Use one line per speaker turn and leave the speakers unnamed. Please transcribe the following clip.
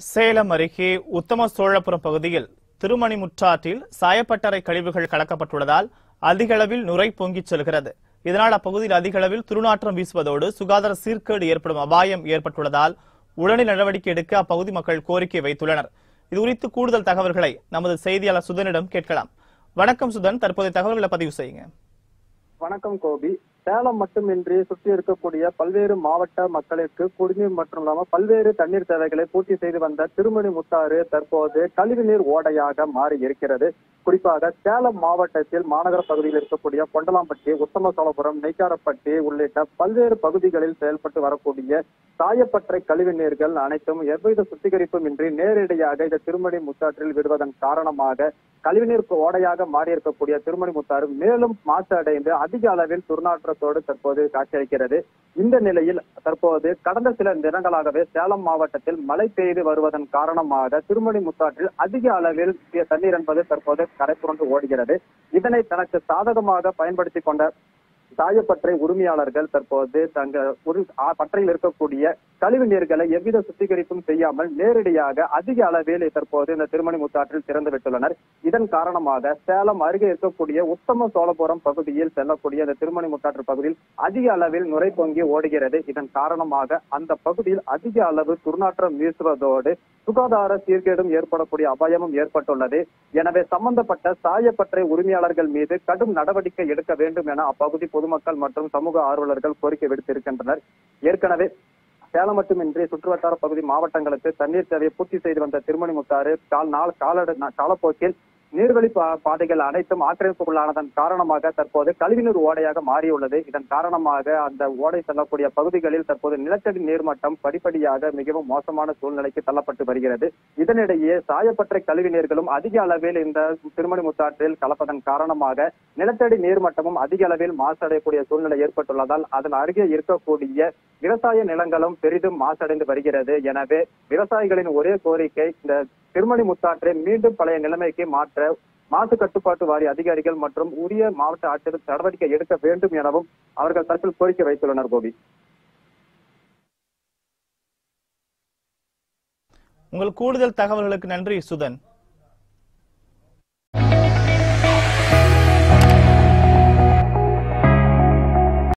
சேலம் அருகே உத்தம சோழபுரம் பகுதியில் திருமணிமுற்றாற்றில் சாயப்பட்டறை கழிவுகள் கலக்கப்பட்டுள்ளதால் அதிக அளவில் நுரை பொங்கிச் செல்கிறது இதனால் அப்பகுதியில் அதிக அளவில் துர்நாற்றம் வீசுவதோடு சுகாதார சீர்கேடு ஏற்படும் அபாயம் ஏற்பட்டுள்ளதால் உடனடி நடவடிக்கை எடுக்க அப்பகுதி மக்கள் கோரிக்கை வைத்துள்ளனர் இதுகுறித்து கூடுதல் தகவல்களை நமது செய்தியாளர் சுதனிடம் கேட்கலாம் வணக்கம் சுதன் தற்போதைய தகவல்களை பதிவு செய்யுங்க
வணக்கம் கோபி சேலம் மட்டுமின்றி சுற்றி இருக்கக்கூடிய பல்வேறு மாவட்ட மக்களுக்கு குடிநீர் மற்றும் இல்லாம பல்வேறு தண்ணீர் தேவைகளை பூர்த்தி செய்து வந்த திருமணி முத்தாறு தற்போது கழிவுநீர் ஓடையாக மாறி இருக்கிறது குறிப்பாக சேலம் மாவட்டத்தில் மாநகர பகுதியில் இருக்கக்கூடிய கொண்டலாம்பட்டி உத்தம சோழபுரம் நெய்க்காரப்பட்டி உள்ளிட்ட பல்வேறு பகுதிகளில் செயல்பட்டு வரக்கூடிய சாயப்பற்றை கழிவு நீர்கள் அனைத்தும் எவ்வித சுத்திகரிப்பும் இன்றி நேரடியாக இந்த திருமணி முத்தாற்றில் விடுவதன் காரணமாக கழிவுநீர் ஓடையாக மாறி இருக்கக்கூடிய திருமணி முத்தாறு மேலும் மாசு அடைந்து அதிக அளவில் துர்நாற்றத்தோடு தற்போது காட்சியளிக்கிறது இந்த நிலையில் தற்போது கடந்த சில தினங்களாகவே சேலம் மாவட்டத்தில் மழை பெய்து வருவதன் காரணமாக திருமணி முத்தாற்றில் அதிக அளவில் தண்ணீர் என்பது தற்போது கரை புரண்டு ஓடுகிறது இதனை தனக்கு சாதகமாக பயன்படுத்தி கொண்ட சாயப்பற்றை உரிமையாளர்கள் தற்போது தங்க ஒரு ஆ- பற்றையில் இருக்கக்கூடிய கழிவு நீர்களை எவ்வித சுத்திகரிப்பும் செய்யாமல் நேரடியாக அதிக அளவில் தற்போது இந்த திருமணி முத்தாற்றில் திறந்து விட்டுள்ளனர் இதன் காரணமாக சேலம் அருகே இருக்கக்கூடிய உத்தம சோழபுரம் பகுதியில் செல்லக்கூடிய இந்த திருமணி முத்தாற்று பகுதியில் அதிக அளவில் நுரை பொங்கி ஓடுகிறது இதன் காரணமாக அந்த பகுதியில் அதிக அளவு துர்நாற்றம் வீசுவதோடு சுகாதார சீர்கேடும் ஏற்படக்கூடிய அபாயமும் ஏற்பட்டுள்ளது எனவே சம்பந்தப்பட்ட சாயப்பற்றை உரிமையாளர்கள் மீது கடும் நடவடிக்கை எடுக்க வேண்டும் என அப்பகுதி பொதுமக்கள் மற்றும் சமூக ஆர்வலர்கள் கோரிக்கை விடுத்திருக்கின்றனர் ஏற்கனவே சேலம் மட்டுமின்றி சுற்றுவட்டார பகுதி மாவட்டங்களுக்கு தண்ணீர் தேவையை பூர்த்தி செய்து வந்த திருமணி முத்தாறு கால் நாள் காலடு காலப்போக்கில் நீர்வழி பா- பாதைகள் அனைத்தும் ஆக்கிரமிப்புக்குள்ளானதன் காரணமாக தற்போது கழிவுநீர் ஓடையாக மாறியுள்ளது இதன் காரணமாக அந்த ஓடை செல்லக்கூடிய பகுதிகளில் தற்போது நிலத்தடி நீர்மட்டம் படிப்படியாக மிகவும் மோசமான சூழ்நிலைக்கு தள்ளப்பட்டு வருகிறது இதனிடையே சாயப்பற்றை கழிவு நீர்களும் அதிக அளவில் இந்த திருமணி முத்தாற்றில் கலப்பதன் காரணமாக நிலத்தடி நீர்மட்டமும் அதிக அளவில் மாசடையக்கூடிய சூழ்நிலை ஏற்பட்டுள்ளதால் அதன் அருகே இருக்கக்கூடிய விவசாய நிலங்களும் பெரிதும் மாசடைந்து வருகிறது எனவே விவசாயிகளின் ஒரே கோரிக்கை இந்த திருமணி முத்தாற்றை மீண்டும் பழைய நிலைமைக்கு மாற்ற மாசு கட்டுப்பாட்டு வாரிய அதிகாரிகள் மற்றும் உரிய மாவட்ட ஆட்சியர் நடவடிக்கை எடுக்க வேண்டும் எனவும் அவர்கள் தரப்பில் கோரிக்கை வைத்துள்ளனர் கோபி
உங்கள் கூடுதல் தகவல்களுக்கு நன்றி சுதன்